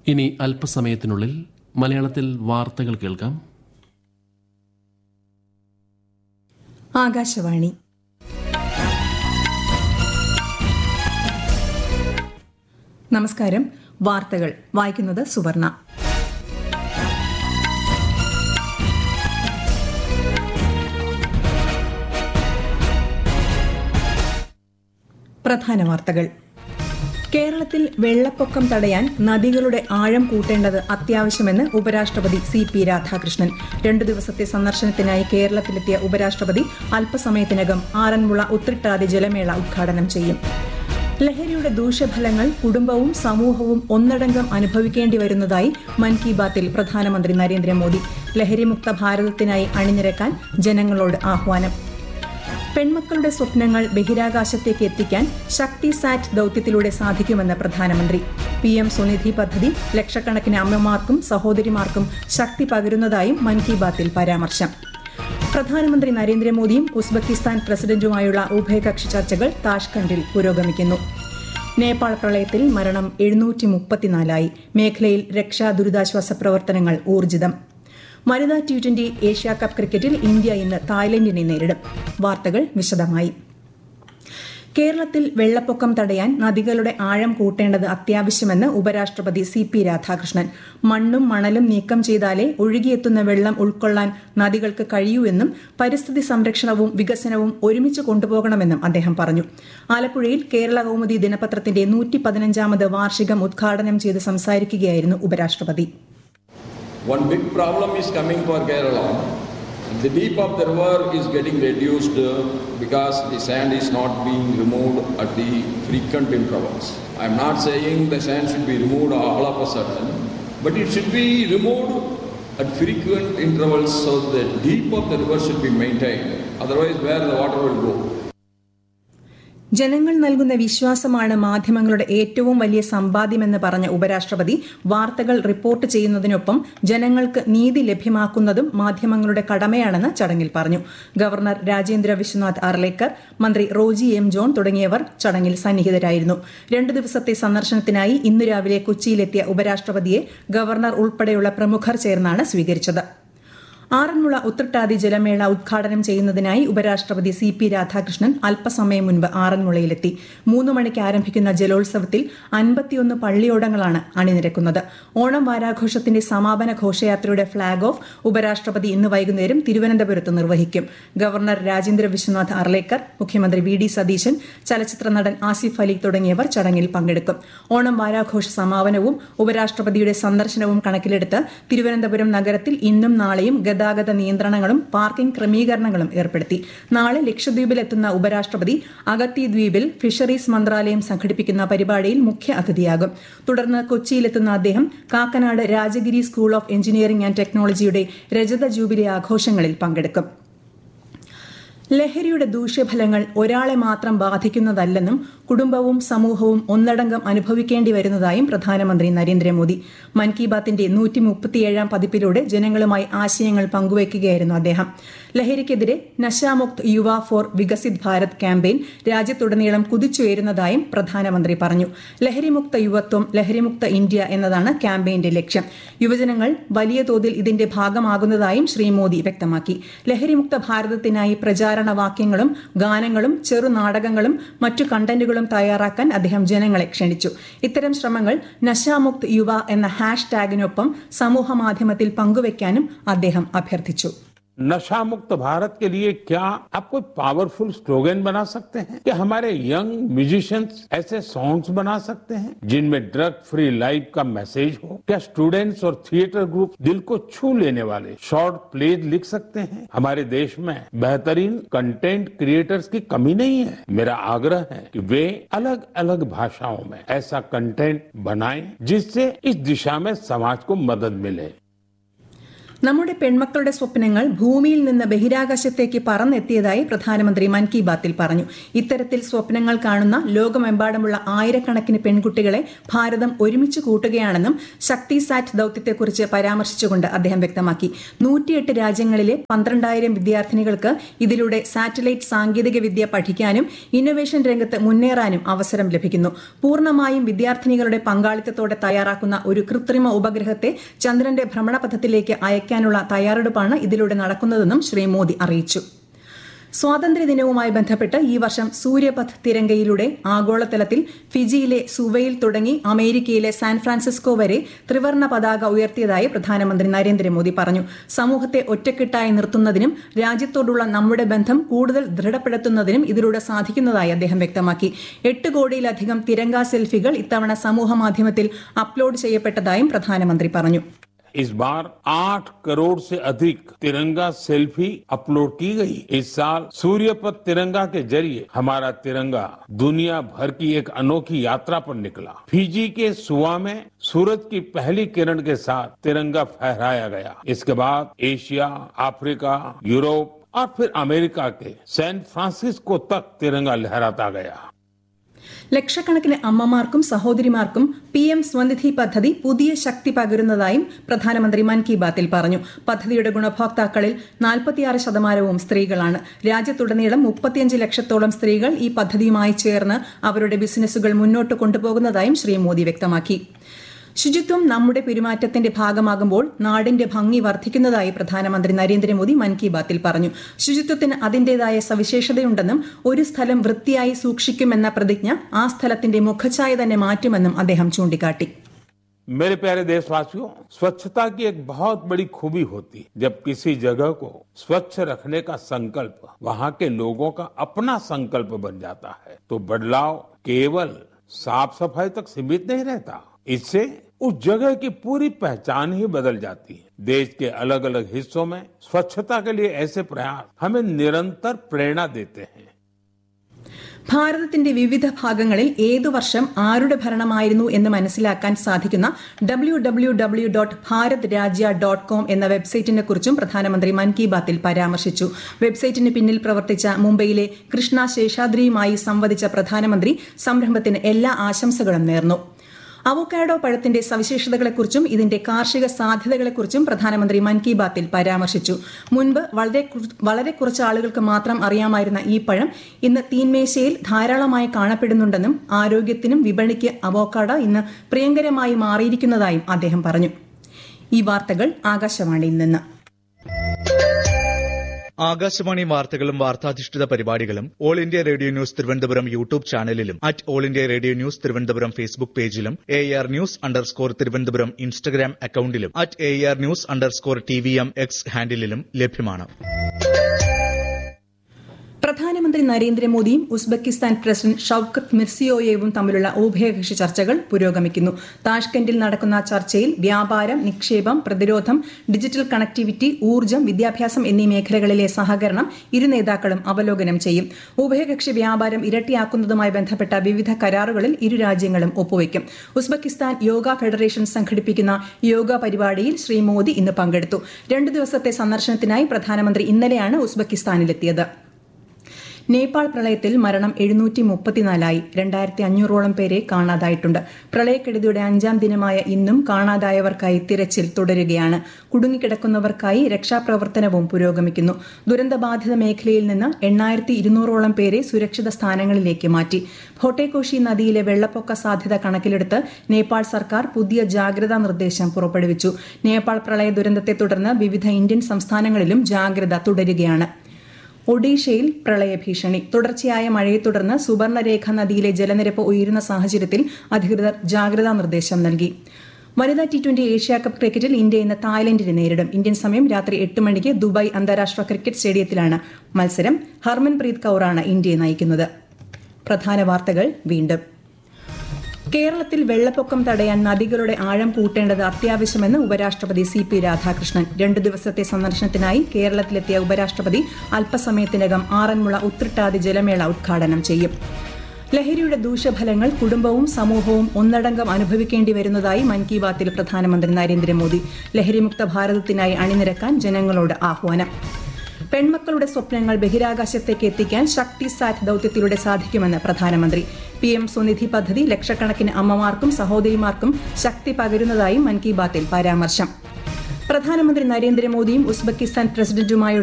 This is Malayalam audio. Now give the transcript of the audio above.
ഇനി അല്പസമയത്തിനുള്ളിൽ മലയാളത്തിൽ വാർത്തകൾ കേൾക്കാം ആകാശവാണി നമസ്കാരം വാർത്തകൾ വായിക്കുന്നത് സുവർണ പ്രധാന വാർത്തകൾ കേരളത്തിൽ വെള്ളപ്പൊക്കം തടയാൻ നദികളുടെ ആഴം കൂട്ടേണ്ടത് അത്യാവശ്യമെന്ന് ഉപരാഷ്ട്രപതി സി പി രാധാകൃഷ്ണൻ രണ്ടു ദിവസത്തെ സന്ദർശനത്തിനായി കേരളത്തിലെത്തിയ ഉപരാഷ്ട്രപതി അല്പസമയത്തിനകം ആറന്മുള ഉത്രിട്ടാതി ജലമേള ഉദ്ഘാടനം ചെയ്യും ലഹരിയുടെ ദൂഷ്യഫലങ്ങൾ കുടുംബവും സമൂഹവും ഒന്നടങ്കം അനുഭവിക്കേണ്ടി വരുന്നതായി മൻ കി ബാത്തിൽ പ്രധാനമന്ത്രി നരേന്ദ്രമോദി ലഹരിമുക്ത ഭാരതത്തിനായി അണിനിരക്കാൻ ജനങ്ങളോട് ആഹ്വാനം പെൺമക്കളുടെ സ്വപ്നങ്ങൾ ബഹിരാകാശത്തേക്ക് എത്തിക്കാൻ ശക്തി സാറ്റ് ദൌത്യത്തിലൂടെ സാധിക്കുമെന്ന് പ്രധാനമന്ത്രി പി എം സ്വനിധി പദ്ധതി ലക്ഷക്കണക്കിന് അമ്മമാർക്കും സഹോദരിമാർക്കും ശക്തി പകരുന്നതായും മൻ കി ബാത്തിൽ പരാമർശം പ്രധാനമന്ത്രി നരേന്ദ്രമോദിയും ഉസ്ബെക്കിസ്ഥാൻ പ്രസിഡന്റുമായുള്ള ഉഭയകക്ഷി ചർച്ചകൾ താഷ്കണ്ടിൽ പുരോഗമിക്കുന്നു നേപ്പാൾ പ്രളയത്തിൽ മരണം എഴുന്നൂറ്റി മുപ്പത്തിനാലായി മേഖലയിൽ രക്ഷാ ദുരിതാശ്വാസ പ്രവർത്തനങ്ങൾ ഊർജിതം വനിതാ ടി ട്വന്റി ഏഷ്യ കപ്പ് ക്രിക്കറ്റിൽ ഇന്ത്യ ഇന്ന് തായ്ലൻഡിനെ നേരിടും വാർത്തകൾ വിശദമായി കേരളത്തിൽ വെള്ളപ്പൊക്കം തടയാൻ നദികളുടെ ആഴം കൂട്ടേണ്ടത് അത്യാവശ്യമെന്ന് ഉപരാഷ്ട്രപതി സി പി രാധാകൃഷ്ണൻ മണ്ണും മണലും നീക്കം ചെയ്താലേ ഒഴുകിയെത്തുന്ന വെള്ളം ഉൾക്കൊള്ളാൻ നദികൾക്ക് കഴിയൂ എന്നും പരിസ്ഥിതി സംരക്ഷണവും വികസനവും ഒരുമിച്ച് കൊണ്ടുപോകണമെന്നും അദ്ദേഹം പറഞ്ഞു ആലപ്പുഴയിൽ കേരള കൗമുദി ദിനപത്രത്തിന്റെ നൂറ്റി പതിനഞ്ചാമത് വാർഷികം ഉദ്ഘാടനം ചെയ്ത് സംസാരിക്കുകയായിരുന്നു ഉപരാഷ്ട്രപതി One big problem is coming for Kerala. The deep of the river is getting reduced uh, because the sand is not being removed at the frequent intervals. I am not saying the sand should be removed all of a sudden, but it should be removed at frequent intervals so the deep of the river should be maintained. Otherwise, where the water will go? ജനങ്ങൾ നൽകുന്ന വിശ്വാസമാണ് മാധ്യമങ്ങളുടെ ഏറ്റവും വലിയ സമ്പാദ്യമെന്ന് പറഞ്ഞ ഉപരാഷ്ട്രപതി വാർത്തകൾ റിപ്പോർട്ട് ചെയ്യുന്നതിനൊപ്പം ജനങ്ങൾക്ക് നീതി ലഭ്യമാക്കുന്നതും മാധ്യമങ്ങളുടെ കടമയാണെന്ന് ചടങ്ങിൽ പറഞ്ഞു ഗവർണർ രാജേന്ദ്ര വിശ്വനാഥ് അർലേക്കർ മന്ത്രി റോജി എം ജോൺ തുടങ്ങിയവർ ചടങ്ങിൽ സന്നിഹിതരായിരുന്നു രണ്ടു ദിവസത്തെ സന്ദർശനത്തിനായി ഇന്നു രാവിലെ കൊച്ചിയിലെത്തിയ ഉപരാഷ്ട്രപതിയെ ഗവർണർ ഉൾപ്പെടെയുള്ള പ്രമുഖർ ചേർന്നാണ് സ്വീകരിച്ചത് ആറന്മുള ഉത്രട്ടാതി ജലമേള ഉദ്ഘാടനം ചെയ്യുന്നതിനായി ഉപരാഷ്ട്രപതി സി പി രാധാകൃഷ്ണൻ അല്പസമയം മുൻപ് ആറന്മുളയിലെത്തി മൂന്ന് മണിക്ക് ആരംഭിക്കുന്ന ജലോത്സവത്തിൽ അൻപത്തിയൊന്ന് പള്ളിയോടങ്ങളാണ് അണിനിരക്കുന്നത് ഓണം വാരാഘോഷത്തിന്റെ സമാപന ഘോഷയാത്രയുടെ ഫ്ളാഗ് ഓഫ് ഉപരാഷ്ട്രപതി ഇന്ന് വൈകുന്നേരം തിരുവനന്തപുരത്ത് നിർവഹിക്കും ഗവർണർ രാജേന്ദ്ര വിശ്വനാഥ് അർലേക്കർ മുഖ്യമന്ത്രി വി ഡി സതീശൻ ചലച്ചിത്ര നടൻ ആസിഫ് അലി തുടങ്ങിയവർ ചടങ്ങിൽ പങ്കെടുക്കും ഓണം വാരാഘോഷ സമാപനവും ഉപരാഷ്ട്രപതിയുടെ സന്ദർശനവും കണക്കിലെടുത്ത് തിരുവനന്തപുരം നഗരത്തിൽ ഇന്നും നാളെയും ഗതാഗത നിയന്ത്രണങ്ങളും പാർക്കിംഗ് ക്രമീകരണങ്ങളും ഏർപ്പെടുത്തി നാളെ ലക്ഷദ്വീപിലെത്തുന്ന ഉപരാഷ്ട്രപതി അഗത്തി ദ്വീപിൽ ഫിഷറീസ് മന്ത്രാലയം സംഘടിപ്പിക്കുന്ന പരിപാടിയിൽ മുഖ്യ അതിഥിയാകും തുടർന്ന് കൊച്ചിയിലെത്തുന്ന അദ്ദേഹം Kakkanad Rajagiri school of engineering and ടെക്നോളജിയുടെ രജത ജൂബിലി ആഘോഷങ്ങളിൽ പങ്കെടുക്കും ലഹരിയുടെ ദൂഷ്യഫലങ്ങൾ ഒരാളെ മാത്രം ബാധിക്കുന്നതല്ലെന്നും കുടുംബവും സമൂഹവും ഒന്നടങ്കം അനുഭവിക്കേണ്ടി വരുന്നതായും പ്രധാനമന്ത്രി നരേന്ദ്രമോദി മൻ കി ബാത്തിന്റെ നൂറ്റി മുപ്പത്തിയേഴാം പതിപ്പിലൂടെ ജനങ്ങളുമായി ആശയങ്ങൾ പങ്കുവയ്ക്കുകയായിരുന്നു അദ്ദേഹം ലഹരിക്കെതിരെ നശാമുക്ത് യുവ ഫോർ വികസിത് ഭാരത് ക്യാമ്പയിൻ രാജ്യത്തുടനീളം കുതിച്ചുയരുന്നതായും പ്രധാനമന്ത്രി പറഞ്ഞു ലഹരിമുക്ത യുവത്വം ലഹരിമുക്ത ഇന്ത്യ എന്നതാണ് ക്യാമ്പയിന്റെ ലക്ഷ്യം യുവജനങ്ങൾ വലിയ തോതിൽ ഇതിന്റെ ഭാഗമാകുന്നതായും ശ്രീ മോദി വ്യക്തമാക്കി ലഹരിമുക്ത ഭാരതത്തിനായി പ്രചാരണ വാക്യങ്ങളും ഗാനങ്ങളും ചെറുനാടകങ്ങളും മറ്റു കണ്ടന്റുകളും തയ്യാറാക്കാൻ അദ്ദേഹം ജനങ്ങളെ ക്ഷണിച്ചു ഇത്തരം ശ്രമങ്ങൾ നശാമുക്ത് യുവ എന്ന ഹാഷ് ടാഗിനൊപ്പം സമൂഹ മാധ്യമത്തിൽ പങ്കുവയ്ക്കാനും അദ്ദേഹം അഭ്യർത്ഥിച്ചു नशा मुक्त भारत के लिए क्या आप कोई पावरफुल स्लोगन बना सकते हैं क्या हमारे यंग म्यूजिशियंस ऐसे सॉन्ग्स बना सकते हैं जिनमें ड्रग फ्री लाइफ का मैसेज हो क्या स्टूडेंट्स और थिएटर ग्रुप दिल को छू लेने वाले शॉर्ट प्लेज लिख सकते हैं हमारे देश में बेहतरीन कंटेंट क्रिएटर्स की कमी नहीं है मेरा आग्रह है कि वे अलग अलग भाषाओं में ऐसा कंटेंट बनाएं जिससे इस दिशा में समाज को मदद मिले നമ്മുടെ പെൺമക്കളുടെ സ്വപ്നങ്ങൾ ഭൂമിയിൽ നിന്ന് ബഹിരാകാശത്തേക്ക് പറന്നെത്തിയതായി പ്രധാനമന്ത്രി മൻ കി ബാത്തിൽ പറഞ്ഞു ഇത്തരത്തിൽ സ്വപ്നങ്ങൾ കാണുന്ന ലോകമെമ്പാടുമുള്ള ആയിരക്കണക്കിന് പെൺകുട്ടികളെ ഭാരതം ഒരുമിച്ച് കൂട്ടുകയാണെന്നും ശക്തി സാറ്റ് ദൌത്യത്തെക്കുറിച്ച് പരാമർശിച്ചുകൊണ്ട് അദ്ദേഹം വ്യക്തമാക്കി നൂറ്റിയെട്ട് രാജ്യങ്ങളിലെ പന്ത്രണ്ടായിരം വിദ്യാർത്ഥിനികൾക്ക് ഇതിലൂടെ സാറ്റലൈറ്റ് സാങ്കേതിക വിദ്യ പഠിക്കാനും ഇന്നൊവേഷൻ രംഗത്ത് മുന്നേറാനും അവസരം ലഭിക്കുന്നു പൂർണ്ണമായും വിദ്യാർത്ഥിനികളുടെ പങ്കാളിത്തത്തോടെ തയ്യാറാക്കുന്ന ഒരു കൃത്രിമ ഉപഗ്രഹത്തെ ചന്ദ്രന്റെ ഭ്രമണപഥത്തിലേക്ക് അയക്കാനുള്ള തയ്യാറെടുപ്പാണ് ഇതിലൂടെ നടക്കുന്നതെന്നും ശ്രീ മോദി അറിയിച്ചു സ്വാതന്ത്ര്യദിനവുമായി ബന്ധപ്പെട്ട് ഈ വർഷം സൂര്യപഥ് തിരങ്കയിലൂടെ ആഗോളതലത്തിൽ ഫിജിയിലെ സുവയിൽ തുടങ്ങി അമേരിക്കയിലെ സാൻ ഫ്രാൻസിസ്കോ വരെ ത്രിവർണ പതാക ഉയർത്തിയതായി പ്രധാനമന്ത്രി നരേന്ദ്രമോദി പറഞ്ഞു സമൂഹത്തെ ഒറ്റക്കെട്ടായി നിർത്തുന്നതിനും രാജ്യത്തോടുള്ള നമ്മുടെ ബന്ധം കൂടുതൽ ദൃഢപ്പെടുത്തുന്നതിനും ഇതിലൂടെ സാധിക്കുന്നതായി അദ്ദേഹം വ്യക്തമാക്കി എട്ട് കോടിയിലധികം തിരങ്ക സെൽഫികൾ ഇത്തവണ സമൂഹ മാധ്യമത്തിൽ അപ്ലോഡ് ചെയ്യപ്പെട്ടതായും പ്രധാനമന്ത്രി പറഞ്ഞു इस बार आठ करोड़ से अधिक तिरंगा सेल्फी अपलोड की गई इस साल सूर्यपथ तिरंगा के जरिए हमारा तिरंगा दुनिया भर की एक अनोखी यात्रा पर निकला फिजी के सुआ में सूरज की पहली किरण के साथ तिरंगा फहराया गया इसके बाद एशिया अफ्रीका यूरोप और फिर अमेरिका के सैन फ्रांसिस्को तक तिरंगा लहराता गया ലക്ഷക്കണക്കിന് അമ്മമാർക്കും സഹോദരിമാർക്കും പി എം സ്വനിധി പദ്ധതി പുതിയ ശക്തി പകരുന്നതായും പ്രധാനമന്ത്രി മൻ കി ബാത്തിൽ പറഞ്ഞു പദ്ധതിയുടെ ഗുണഭോക്താക്കളിൽ നാൽപ്പത്തിയാറ് ശതമാനവും സ്ത്രീകളാണ് രാജ്യത്തുടനീളം മുപ്പത്തിയഞ്ച് ലക്ഷത്തോളം സ്ത്രീകൾ ഈ പദ്ധതിയുമായി ചേർന്ന് അവരുടെ ബിസിനസ്സുകൾ മുന്നോട്ട് കൊണ്ടുപോകുന്നതായും ശ്രീ മോദി വ്യക്തമാക്കി ശുചിത്വം നമ്മുടെ പെരുമാറ്റത്തിന്റെ ഭാഗമാകുമ്പോൾ നാടിന്റെ ഭംഗി വർദ്ധിക്കുന്നതായി പ്രധാനമന്ത്രി നരേന്ദ്രമോദി മൻ കി ബാത്തിൽ പറഞ്ഞു ശുചിത്വത്തിന് അതിന്റേതായ സവിശേഷതയുണ്ടെന്നും ഒരു സ്ഥലം വൃത്തിയായി സൂക്ഷിക്കുമെന്ന പ്രതിജ്ഞ ആ സ്ഥലത്തിന്റെ മുഖഛായ തന്നെ മാറ്റുമെന്നും അദ്ദേഹം ചൂണ്ടിക്കാട്ടി मेरे प्यारे देशवासियों स्वच्छता की एक बहुत बड़ी खूबी होती है जब किसी जगह को स्वच्छ रखने का संकल्प वहाँ के लोगों का अपना संकल्प बन जाता है तो बदलाव केवल साफ सफाई तक सीमित नहीं रहता इससे उस जगह की पूरी पहचान ही बदल जाती है देश के अलग अलग हिस्सों में स्वच्छता के लिए ऐसे प्रयास हमें निरंतर प्रेरणा देते हैं ഭാരതത്തിന്റെ വിവിധ ഭാഗങ്ങളിൽ ഏതു വർഷം ആരുടെ ഭരണമായിരുന്നു എന്ന് മനസ്സിലാക്കാൻ സാധിക്കുന്ന W W W dot Bharat Rajya dot com എന്ന വെബ്സൈറ്റിനെ കുറിച്ചും പ്രധാനമന്ത്രി മൻ കി ബാത്തിൽ പരാമർശിച്ചു വെബ്സൈറ്റിന് പിന്നിൽ പ്രവർത്തിച്ച മുംബൈയിലെ കൃഷ്ണ ശേഷാദ്രിയുമായി സംവദിച്ച പ്രധാനമന്ത്രി സംരംഭത്തിന് എല്ലാ ആശംസകളും നേർന്നു അവോക്കാഡോ പഴത്തിന്റെ സവിശേഷതകളെക്കുറിച്ചും ഇതിന്റെ കാർഷിക സാധ്യതകളെക്കുറിച്ചും പ്രധാനമന്ത്രി മൻ കി ബാത്തിൽ പരാമർശിച്ചു മുൻപ് വളരെ കുറ- വളരെ കുറച്ച് ആളുകൾക്ക് മാത്രം അറിയാമായിരുന്ന ഈ പഴം ഇന്ന് തീൻമേശയിൽ ധാരാളമായി കാണപ്പെടുന്നുണ്ടെന്നും ആരോഗ്യത്തിനും വിപണിക്ക് അവോക്കാഡോ ഇന്ന് പ്രിയങ്കരമായി മാറിയിരിക്കുന്നതായും അദ്ദേഹം പറഞ്ഞു ഈ വാർത്തകൾ ആകാശവാണിയിൽ നിന്ന് ആകാശവാണി വാർത്തകളും വാർത്താധിഷ്ഠിത പരിപാടികളും all India radio news Thiruvananthapuram YouTube ചാനലിലും at all India radio news Thiruvananthapuram Facebook പേജിലും A R news underscore Thiruvananthapuram Instagram അക്കൌണ്ടിലും at A R news underscore T V M X ഹാൻഡിലും ലഭ്യമാണ് പ്രധാനമന്ത്രി നരേന്ദ്രമോദിയും ഉസ്ബെക്കിസ്ഥാൻ പ്രസിഡന്റ് ഷൌക്കത്ത് മിർസിയോയേവും തമ്മിലുള്ള ഉഭയകക്ഷി ചർച്ചകൾ പുരോഗമിക്കുന്നു താഷ്കെന്റിൽ നടക്കുന്ന ചർച്ചയിൽ വ്യാപാരം നിക്ഷേപം പ്രതിരോധം ഡിജിറ്റൽ കണക്ടിവിറ്റി ഊർജ്ജം വിദ്യാഭ്യാസം എന്നീ മേഖലകളിലെ സഹകരണം ഇരു നേതാക്കളും അവലോകനം ചെയ്യും ഉഭയകക്ഷി വ്യാപാരം ഇരട്ടിയാക്കുന്നതുമായി ബന്ധപ്പെട്ട വിവിധ കരാറുകളിൽ ഇരു രാജ്യങ്ങളും ഒപ്പുവയ്ക്കും ഉസ്ബെക്കിസ്ഥാൻ യോഗ ഫെഡറേഷൻ സംഘടിപ്പിക്കുന്ന യോഗ പരിപാടിയിൽ ശ്രീ മോദി ഇന്ന് പങ്കെടുത്തു രണ്ടു ദിവസത്തെ സന്ദർശനത്തിനായി പ്രധാനമന്ത്രി ഇന്നലെയാണ് ഉസ്ബെക്കിസ്ഥാനിലെത്തിയത് നേപ്പാൾ പ്രളയത്തിൽ മരണം എഴുന്നൂറ്റി മുപ്പത്തിനാലായി രണ്ടായിരത്തി അഞ്ഞൂറോളം പേരെ കാണാതായിട്ടുണ്ട് പ്രളയക്കെടുതിയുടെ അഞ്ചാം ദിനമായ ഇന്നും കാണാതായവർക്കായി തിരച്ചിൽ തുടരുകയാണ് കുടുങ്ങിക്കിടക്കുന്നവർക്കായി രക്ഷാപ്രവർത്തനവും പുരോഗമിക്കുന്നു ദുരന്തബാധിത മേഖലയിൽ നിന്ന് എണ്ണായിരത്തി ഇരുന്നൂറോളം പേരെ സുരക്ഷിത സ്ഥാനങ്ങളിലേക്ക് മാറ്റി ഭോട്ടേകോഷി നദിയിലെ വെള്ളപ്പൊക്ക സാധ്യത കണക്കിലെടുത്ത് നേപ്പാൾ സർക്കാർ പുതിയ ജാഗ്രതാ നിർദ്ദേശം പുറപ്പെടുവിച്ചു നേപ്പാൾ പ്രളയ ദുരന്തത്തെ തുടർന്ന് വിവിധ ഇന്ത്യൻ സംസ്ഥാനങ്ങളിലും ജാഗ്രത തുടരുകയാണ് ഒഡീഷയിൽ പ്രളയഭീഷണി തുടർച്ചയായ മഴയെ തുടർന്ന് സുവർണരേഖ നദിയിലെ ജലനിരപ്പ് ഉയരുന്ന സാഹചര്യത്തിൽ അധികൃതർ ജാഗ്രതാ നിർദ്ദേശം നൽകി വനിതാ ടി ട്വന്റി ഏഷ്യ കപ്പ് ക്രിക്കറ്റിൽ ഇന്ത്യ ഇന്ന് തായ്ലൻഡിനെ നേരിടും ഇന്ത്യൻ സമയം രാത്രി എട്ട് മണിക്ക് ദുബായ് അന്താരാഷ്ട്ര ക്രിക്കറ്റ് സ്റ്റേഡിയത്തിലാണ് മത്സരം ഹർമൻപ്രീത് കൌറാണ് ഇന്ത്യയെ നയിക്കുന്നത് പ്രധാന വാർത്തകൾ വീണ്ടും കേരളത്തിൽ വെള്ളപ്പൊക്കം തടയാൻ നദികളുടെ ആഴം കൂട്ടേണ്ടത് അത്യാവശ്യമെന്ന് ഉപരാഷ്ട്രപതി സി പി രാധാകൃഷ്ണൻ രണ്ടു ദിവസത്തെ സന്ദർശനത്തിനായി കേരളത്തിലെത്തിയ ഉപരാഷ്ട്രപതി അല്പസമയത്തിനകം ആറന്മുള ഉത്രട്ടാതി ജലമേള ഉദ്ഘാടനം ചെയ്യും ലഹരിയുടെ ദൂഷ്യഫലങ്ങൾ കുടുംബവും സമൂഹവും ഒന്നടങ്കം അനുഭവിക്കേണ്ടി വരുന്നതായി മൻ കി ബാത്തിൽ പ്രധാനമന്ത്രി നരേന്ദ്രമോദി ലഹരിമുക്ത ഭാരതത്തിനായി അണിനിരക്കാൻ ജനങ്ങളോട് ആഹ്വാനം പെൺമക്കളുടെ സ്വപ്നങ്ങൾ ബഹിരാകാശത്തേക്ക് എത്തിക്കാൻ ശക്തി സാറ്റ് ദൌത്യത്തിലൂടെ സാധിക്കുമെന്ന് പ്രധാനമന്ത്രി പി എം സ്വനിധി പദ്ധതി ലക്ഷക്കണക്കിന് അമ്മമാർക്കും സഹോദരിമാർക്കും ശക്തി പകരുന്നതായും മൻ കി ബാത്തിൽ പരാമർശം പ്രധാനമന്ത്രി നരേന്ദ്രമോദിയും ഉസ്ബെക്കിസ്ഥാൻ പ്രസിഡന്റുമായുള്ള